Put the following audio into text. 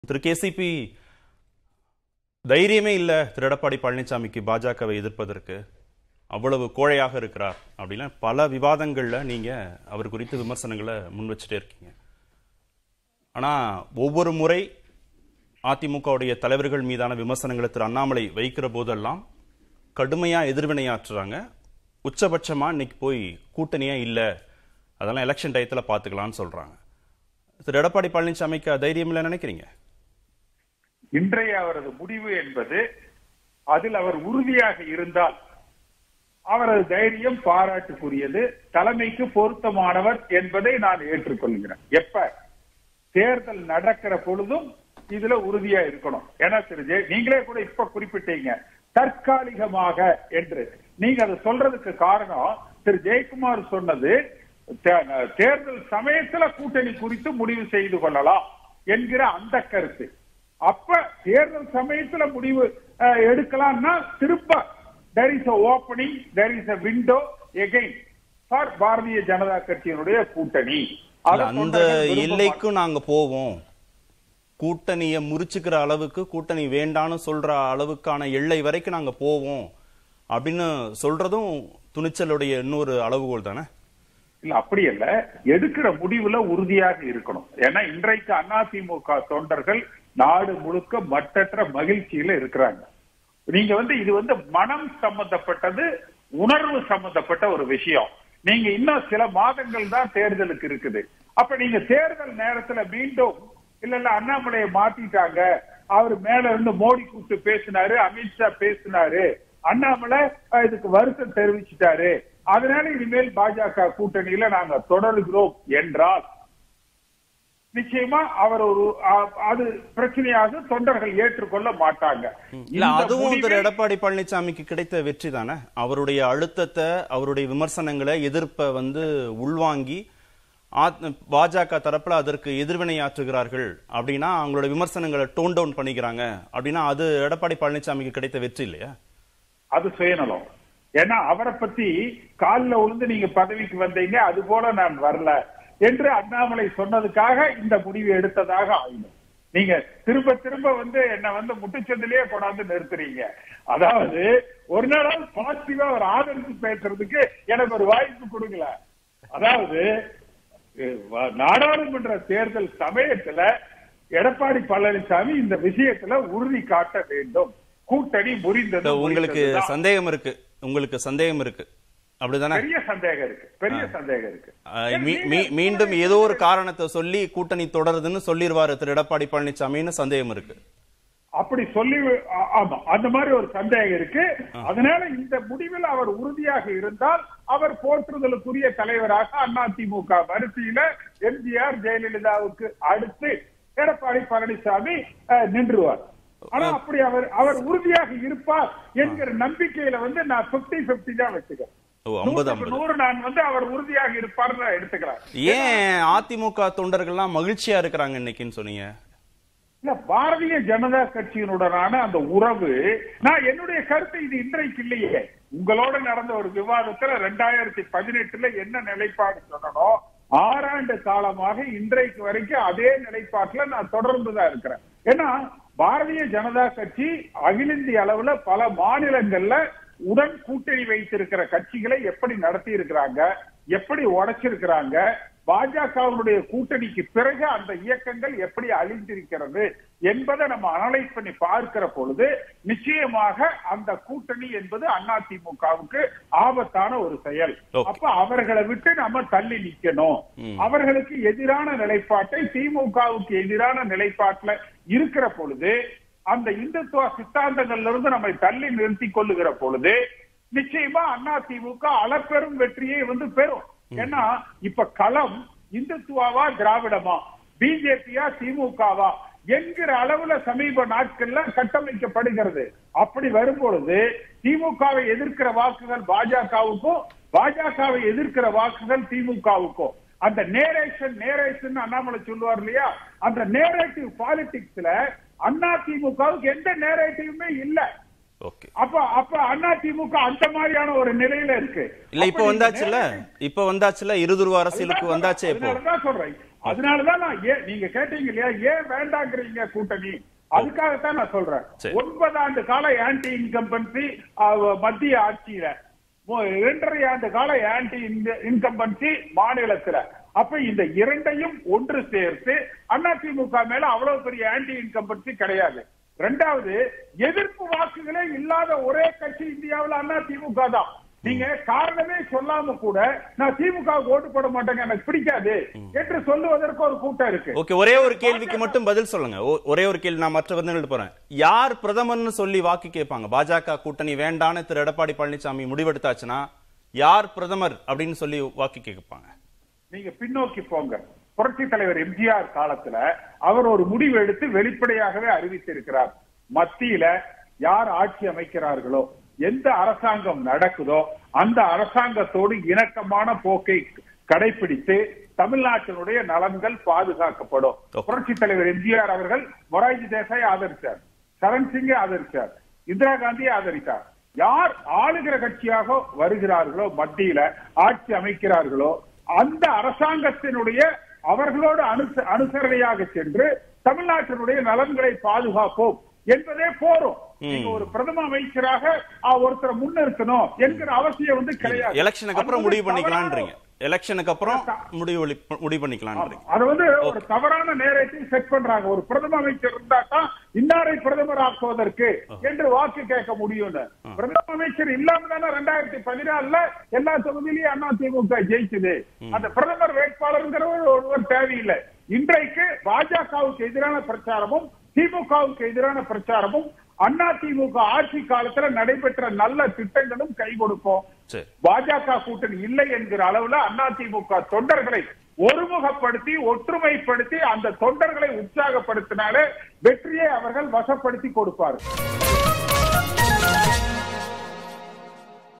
திரு KCP தைரியமே இல்ல திரு எடப்பாடி பழனிசாமிக்கு பாஜகவை எதிர்ப்பதற்கு அவ்வளவு கோழையாக இருக்கிறார் அப்படின்னா பல விவாதங்கள்ல நீங்க அவர் குறித்து விமர்சனங்களை முன் வச்சுட்டே இருக்கீங்க ஆனா ஒவ்வொரு முறை அதிமுகவுடைய தலைவர்கள் மீதான விமர்சனங்களை திரு அண்ணாமலை வைக்கிற போதெல்லாம் கடுமையா எதிர்வினையாற்றுறாங்க உச்சபட்சமா இன்னைக்கு போய் கூட்டணியா இல்ல அதெல்லாம் எலெக்ஷன் டயத்துல பாத்துக்கலாம்னு சொல்றாங்க திரு எடப்பாடி பழனிசாமிக்கு தைரியம் இல்லை நினைக்கிறீங்க இன்றைய அவரது முடிவு என்பது அதில் அவர் உறுதியாக இருந்தால் அவரது தைரியம் பாராட்டுக்குரியது தலைமைக்கு பொருத்தமானவர் என்பதை நான் ஏற்றுக்கொள்கிறேன் எப்ப தேர்தல் நடக்கிற பொழுதும் இதுல உறுதியா இருக்கணும் ஏன்னா திரு ஜெய நீங்களே கூட இப்ப குறிப்பிட்டீங்க தற்காலிகமாக என்று நீங்க அதை சொல்றதுக்கு காரணம் திரு ஜெயக்குமார் சொன்னது தே- தேர்தல் சமயத்துல கூட்டணி குறித்து முடிவு செய்து கொள்ளலாம் என்கிற அந்த கருத்து அப்ப தேர்தல் சமயத்துல முடிவு அஹ், எடுக்கலாம்னா திரும்ப there is a opening there is a window again for Bharatiya Janata கட்சியினுடைய கூட்டணி அதை அந்த தொண்டர்கள் விரும்ப எல்லைக்கும் நாங்க போவோம் கூட்டணியை முறிச்சுக்கிற அளவுக்கு கூட்டணி வேண்டான்னு சொல்ற அளவுக்கான எல்லை வரைக்கும் நாங்க போவோம் அப்படின்னு சொல்றதும் துணிச்சலுடைய இன்னொரு அளவுகோல் தானே இல்ல அப்படி இல்ல எடுக்கிற முடிவுல உறுதியாக இருக்கணும் ஏன்னா இன்றைக்கு அதிமுக தொண்டர்கள் நாடு முழுக்க மட்டற்ற மகிழ்ச்சியில இருக்கிறாங்க நீங்க வந்து இது வந்து மனம் சம்பந்தப்பட்டது உணர்வு சம்பந்தப்பட்ட ஒரு விஷயம் நீங்க இன்னும் சில மாதங்கள் தான் தேர்தலுக்கு இருக்குது அப்ப நீங்க தேர்தல் நேரத்துல மீண்டும் இல்ல இல்ல அண்ணாமலையை மாத்திட்டாங்க அவர் மேல இருந்து மோடி கூப்பிட்டு பேசினாரு அமித்ஷா பேசினாரு அண்ணாமலை அஹ், இதுக்கு வருத்தம் தெரிவிச்சிட்டாரு அதனால இனிமேல் பாஜக கூட்டணியில நாங்க தொடர்கிறோம் என்றால் நிச்சயமா அவர் ஒரு அ- அது பிரச்சனையாக தொண்டர்கள் ஏற்றுக்கொள்ள மாட்டாங்க இல்ல இந்த அதுவும் திரு முடிவை- எடப்பாடி பழனிசாமிக்கு கிடைத்த வெற்றி தானே அவருடைய அழுத்தத்தை அவருடைய விமர்சனங்களை எதிர்ப்பை வந்து உள்வாங்கி ஆத்- பாஜக தரப்புல அதற்கு எதிர்வினையாற்றுகிறார்கள் அப்படின்னா அவங்களோட விமர்சனங்களை டோன் டவுன் பண்ணிக்கிறாங்க அப்படின்னா அது எடப்பாடி பழனிசாமிக்கு கிடைத்த வெற்றி இல்லையா அது சுயநலம் ஏன்னா அவரை பத்தி காலில் விழுந்து நீங்க பதவிக்கு வந்தீங்க அது போல நான் வரல என்று அண்ணாமலை சொன்னதுக்காக இந்த முடிவு எடுத்ததாக ஆயிடும் நீங்க திரும்ப திரும்ப வந்து என்ன வந்து முட்டுச்சந்திலேயே கொண்டாந்து நிறுத்துறீங்க அதாவது ஒரு நாளாவது பாசிட்டிவா ஒரு ஆதரித்து பேசுறதுக்கு எனக்கு ஒரு வாய்ப்பு கொடுக்கல அதாவது அஹ், வ- நாடாளுமன்ற தேர்தல் சமயத்துல எடப்பாடி பழனிசாமி இந்த விஷயத்துல உறுதி காட்ட வேண்டும் கூட்டணி முறிந்தது இல்ல, உங்களுக்கு முறிந்ததுதான். சந்தேகம் இருக்கு உங்களுக்கு சந்தேகம் இருக்கு அப்படிதானே பெரிய சந்தேகம் இருக்கு பெரிய சந்தேகம் இருக்கு அஹ், மீ- மீ- மீண்டும் ஏதோ ஒரு காரணத்தை சொல்லி கூட்டணி தொடருதுன்னு சொல்லிடுவாரு திரு எடப்பாடி பழனிசாமின்னு சந்தேகம் இருக்கு அப்படி சொல்லி ஆ- ஆமா அந்த மாதிரி ஒரு சந்தேகம் இருக்கு அதனால இந்த முடிவில் அவர் உறுதியாக இருந்தால் அவர் போற்றுதலுக்குரிய தலைவராக அதிமுக வரிசையில எம்ஜிஆர் ஜெயலலிதாவுக்கு அடுத்து எடப்பாடி பழனிசாமி அஹ், நின்றுவார் ஆனா அப்படி அவர் அவர் உறுதியாக இருப்பார் என்கிற நம்பிக்கையில வந்து நான் 50 50 தான் வச்சுக்கிறேன் ஓ, 50 நூற்றுக்கு 50. நூறு நான் வந்து அவர் உறுதியாக இருப்பார் நான் எடுத்துக்கிறேன் ஏன் அதிமுக தொண்டர்கள்லாம் மகிழ்ச்சியா இருக்கிறாங்க இன்னைக்குன்னு சொன்னீங்க இல்ல பாரதிய ஜனதா கட்சியினுடனான அந்த உறவு நான் என்னுடைய கருத்து இது இன்றைக்கு இல்லையே உங்களோட நடந்த ஒரு விவாதத்துல ரெண்டாயிரத்தி பதினெட்டுல என்ன நிலைப்பாடு சொன்னனோ ஆறாண்டு காலமாக இன்றைக்கு வரைக்கும் அதே நிலைப்பாட்டுல நான் தொடர்ந்து தான் இருக்கிறேன் ஏன்னா பாரதிய ஜனதா கட்சி அகில இந்திய அளவுல பல மாநிலங்கள்ல உடன் கூட்டணி வைத்திருக்கிற கட்சிகளை எப்படி நடத்தி இருக்கிறாங்க எப்படி உடைச்சிருக்கிறாங்க பாஜகவினுடைய கூட்டணிக்கு பிறகு அந்த இயக்கங்கள் எப்படி அழிந்திருக்கிறது என்பதை நம்ம அனலைஸ் பண்ணி பார்க்கிற பொழுது நிச்சயமாக அந்த கூட்டணி என்பது அதிமுகவுக்கு ஆபத்தான ஒரு செயல் Okay. அப்ப அவர்களை விட்டு நம்ம தள்ளி நிக்கணும் அவர்களுக்கு எதிரான நிலைப்பாட்டை திமுகவுக்கு எதிரான நிலைப்பாட்டுல இருக்கிற பொழுது அந்த இந்துத்துவ சித்தாந்தங்கள்ல இருந்து நம்மை தள்ளி நிறுத்தி கொள்ளுகிற பொழுது நிச்சயமா அதிமுக அளப்பெரும் வெற்றியை வந்து பெறும் ஏன்னா இப்ப களம் இந்துத்துவாவா திராவிடமா பிஜேபியா திமுகவா என்கிற அளவுல சமீப நாட்கள்ல கட்டமைக்கப்படுகிறது அப்படி வரும்பொழுது திமுகவை எதிர்க்கிற வாக்குகள் பாஜகவுக்கும் பாஜகவை எதிர்க்கிற வாக்குகள் திமுகவுக்கும் அந்த நேரேஷன் நேரேஷன் அண்ணாமலை சொல்லுவார் இல்லையா அந்த நேரேட்டிவ் பாலிடிக்ஸ்ல அண்ணா திமுகவுக்கு எந்த நேரேட்டிவுமே இல்ல ஓகே அப்ப அப்ப அண்ணா திமுக அந்த மாதிரியான ஒரு நிலையில இருக்கு இல்ல இப்ப அப்ப நீங்க வந்தாச்சுல நேரடி- இப்ப வந்தாச்சுல இருதுருவ அரசியலுக்கு அதுதான் வந்தாச்சே இப்போ அதனாலதான் சொல்றேன் அதனாலதான் நான் ஏன் நீங்க கேட்டீங்க இல்லையா ஏன் வேண்டாங்கிறீங்க கூட்டணி அதுக்காகத்தான் நான் சொல்றேன் சரி. ஒன்பது ஆண்டு கால ஆன்டி இன்கம்பன்சி மத்திய ஆட்சியில மு- இரண்டரை ஆண்டு கால ஆன்டி இன்கம்பன்சி மாநிலத்துல அப்ப இந்த இரண்டையும் ஒன்று சேர்த்து அதிமுக மேல அவ்வளவு பெரிய ஆன்டி இன்கம்பன்சி கிடையாது ரெண்டாவது எதிர்ப்பு வாக்குகளே இல்லாத ஒரே கட்சி இந்தியாவில் அதிமுக தான் நீங்க காரணமே சொல்லாம கூட நான் திமுக ஓட்டு போட மாட்டேங்க எனக்கு பிடிக்காது என்று சொல்லுவதற்கு ஒரு கூட்டம் இருக்கு ஓகே ஒரே ஒரு கேள்விக்கு மட்டும் பதில் சொல்லுங்க ஒ- ஒரே ஒரு கேள்வி நான் மற்ற வந்து போறேன் யார் பிரதமர்னு சொல்லி வாக்கு கேட்பாங்க பாஜக கூட்டணி வேண்டான்னு திரு எடப்பாடி பழனிசாமி முடிவெடுத்தாச்சுன்னா யார் பிரதமர் அப்படின்னு சொல்லி வாக்கு கேட்பாங்க நீங்க பின்னோக்கி போங்க புரட்சி தலைவர் எம்ஜிஆர் காலத்துல அவர் ஒரு முடிவு எடுத்து வெளிப்படையாகவே அறிவித்திருக்கிறார் மத்தியில யார் ஆட்சி அமைக்கிறார்களோ எந்த அரசாங்கம் நடக்குதோ அந்த அரசாங்கத்தோடு இணக்கமான போக்கை கடைபிடித்து தமிழ்நாட்டினுடைய நலன்கள் பாதுகாக்கப்படும் Okay. புரட்சி தலைவர் எம்ஜிஆர் அவர்கள் மொராஜி தேசாய் ஆதரித்தார் சரண் சிங்கை ஆதரித்தார் இந்திரா காந்தியை ஆதரித்தார் யார் ஆளுகிற கட்சியாக வருகிறார்களோ மத்தியில ஆட்சி அமைக்கிறார்களோ அந்த அரசாங்கத்தினுடைய அவர்களோடு அனுச- அனுசரணையாக சென்று தமிழ்நாட்டினுடைய நலன்களை பாதுகாப்போம் என்பதே போரும் நீங்க ஒரு பிரதம அமைச்சராக ஆ, ஒருத்தரை முன்னிறுத்தணும் என்கிற அவசியம் வந்து கிடையாது எலெக்ஷனுக்கு அப்புறம் அது முடிவு வந்து பண்ணிக்கலான்றீங்க எலெக்ஷனுக்கு அப்புறம் முடிவு ஒளி- முடிவு பண்ணிக்கலான்றீங்க அது வந்து ஒரு தவறான நேரத்தை செட் பண்றாங்க ஒரு பிரதம அமைச்சர் இருந்தா தான் இன்னாரை பிரதமர் ஆக்குவதற்கு என்று வாக்கு கேட்க முடியும்னு பிரதம அமைச்சர் இல்லாம தானே ரெண்டாயிரத்தி பதினாலுல எல்லா தொகுதியிலையும் அதிமுக ஜெயிச்சது அந்த பிரதமர் வேட்பாளருங்கிறவர் ஒருவர் தேவையில்லை இன்றைக்கு பாஜகவுக்கு எதிரான பிரச்சாரமும் திமுகவுக்கு எதிரான பிரச்சாரமும் அண்ணா திமுக ஆட்சி காலத்துல நடைபெற்ற நல்ல திட்டங்களும் கை கொடுக்கும் சரி பாஜக கூட்டணி இல்லை என்கிற அளவுல அதிமுக தொண்டர்களை ஒருமுகப்படுத்தி ஒற்றுமைப்படுத்தி அந்த தொண்டர்களை உற்சாகப்படுத்தினாலே வெற்றியை அவர்கள் வசப்படுத்தி கொடுப்பார்கள்